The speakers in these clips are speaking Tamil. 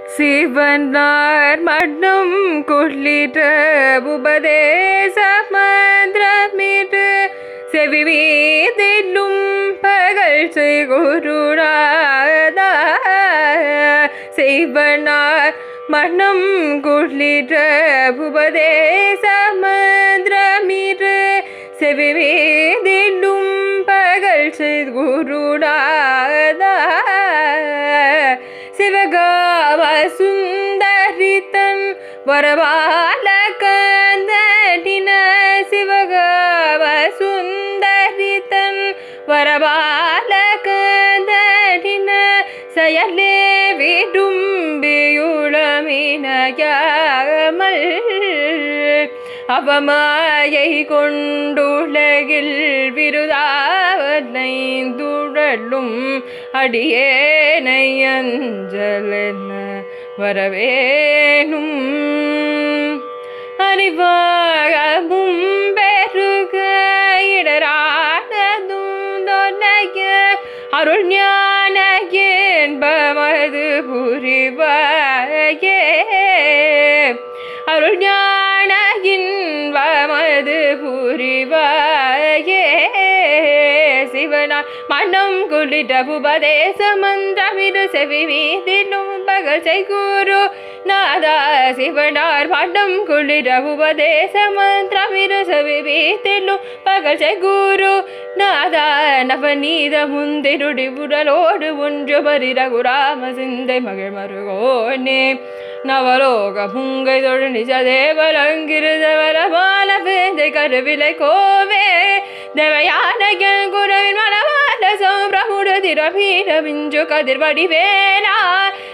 சிவனார் மன்னம் கொள்ளிட்ட உபதேச மந்திரமிட்டு செவி வீதிலும் பகல் செய்குருடாதா செய்வனார் மன்னம் கொள்ளிட்ட உபதேச மந்திரமிட்டு செவி வீதிலும் பகல் செய்குருடாதா சிவகாம சுந்தரித்தன் வரபால கந்தடின சிவகாம சுந்தரித்தன் வரபால கந்தடின செயலே விடும்பியுளமினயாமல் அவமாயை கொண்டுலகில் விருதாவனைந்துழலும் அடியேனை அஞ்சலென வரவேணும் அறிவாகமும் பெருக இடரானதும் தொன்னைய அருள் ஞான என்பமது புரிவாயே அருள் ஞான இன்பமது புரிவாயே சிவனா மனம் குளிட உபதேச மந்திரமிரு செவி வீதிலும் பகல் செய்குரு நாதா சிவனார் மனம் குளிட உபதேச மந்திரமிரு செவி வீதிலும் பகல் செய்குரு நாதா நவநீத முந்திருடி உடலோடு ஒன்று பரிரகுராம சிந்தை மகிழ் மருகோனே நவலோக புங்கை தொழு நிஜ தேவலங்கிருதவர பால வேந்தை கருவிலை கோவே தேவயான குருவின் மனவாத சம்பிரமுட திரவீர விஞ்சு கதிர்வடி வேலா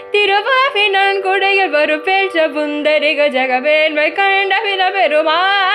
திருவாவினன் குடையில் வரும் பேச்ச புந்தரிக ஜகவேன்மை கண்ட வில பெருமா